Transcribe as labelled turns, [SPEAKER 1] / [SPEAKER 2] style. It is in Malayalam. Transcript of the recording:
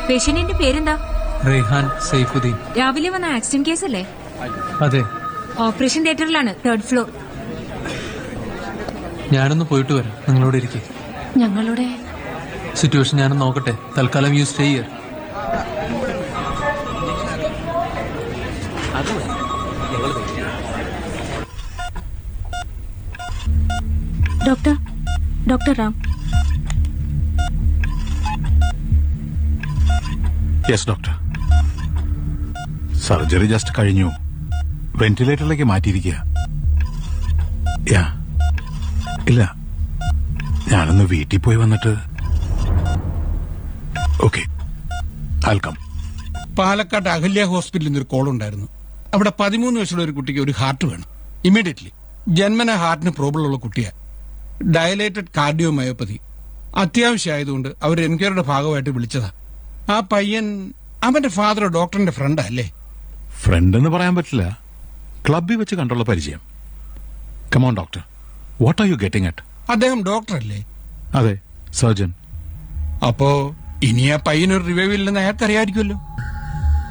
[SPEAKER 1] പേഷ്യന്റിന്റെ പേരെന്താ
[SPEAKER 2] റെയ്ഹാൻ സൈഫുദ്ദീൻ
[SPEAKER 1] രാവിലെ വന്ന ആക്സിഡന്റ് കേസ് അല്ലേ
[SPEAKER 2] അതെ
[SPEAKER 1] ഓപ്പറേഷൻ തിയേറ്ററിലാണ് തേർഡ് ഫ്ലോർ
[SPEAKER 2] ഞാനൊന്ന് പോയിട്ട് വരാം നിങ്ങളോട് ഇരിക്കെ
[SPEAKER 1] ഞങ്ങളുടെ
[SPEAKER 2] സിറ്റുവേഷൻ ഞാനൊന്ന് നോക്കട്ടെ തൽക്കാലം you stay here
[SPEAKER 1] doctor doctor Ram
[SPEAKER 3] yes doctor surgery just കഴിഞ്ഞു വെന്റിലേറ്ററിലേക്ക് മാറ്റിയിരിക്കുക യാ ഇല്ല ഞാനൊന്ന് വീട്ടിൽ പോയി വന്നിട്ട് ഓക്കെ ആൽക്കം
[SPEAKER 4] പാലക്കാട് അഹല്യ ഹോസ്പിറ്റലിൽ നിന്നൊരു കോൾ ഉണ്ടായിരുന്നു അവിടെ പതിമൂന്ന് വയസ്സുള്ള ഒരു കുട്ടിക്ക് ഒരു ഹാർട്ട് വേണം ഇമ്മീഡിയറ്റ്ലി ജന്മന ഹാർട്ടിന് പ്രോബ്ലം ഉള്ള കുട്ടിയാ ഡയലേറ്റഡ് കാർഡിയോമയോപ്പതി അത്യാവശ്യമായതുകൊണ്ട് അവർ എൻക്വയറിയുടെ ഭാഗമായിട്ട് വിളിച്ചതാ ആ പയ്യൻ അവന്റെ ഫാദർ ഡോക്ടറിന്റെ ഫ്രണ്ടാ അല്ലേ
[SPEAKER 3] ഫ്രണ്ട് എന്ന് പറയാൻ പറ്റില്ല ക്ലബിൽ വെച്ച് കണ്ടുള്ള പരിചയം come on doctor what are you getting at
[SPEAKER 4] അദ്ദേഹം ഡോക്ടറല്ലേ
[SPEAKER 3] അതെ സർജൻ
[SPEAKER 4] അപ്പോ ഇനി ആ പയ്യനൊരു റിവൈവ് ഇല്ലെന്ന് അയാൾക്കറിയാമായിരിക്കുമല്ലോ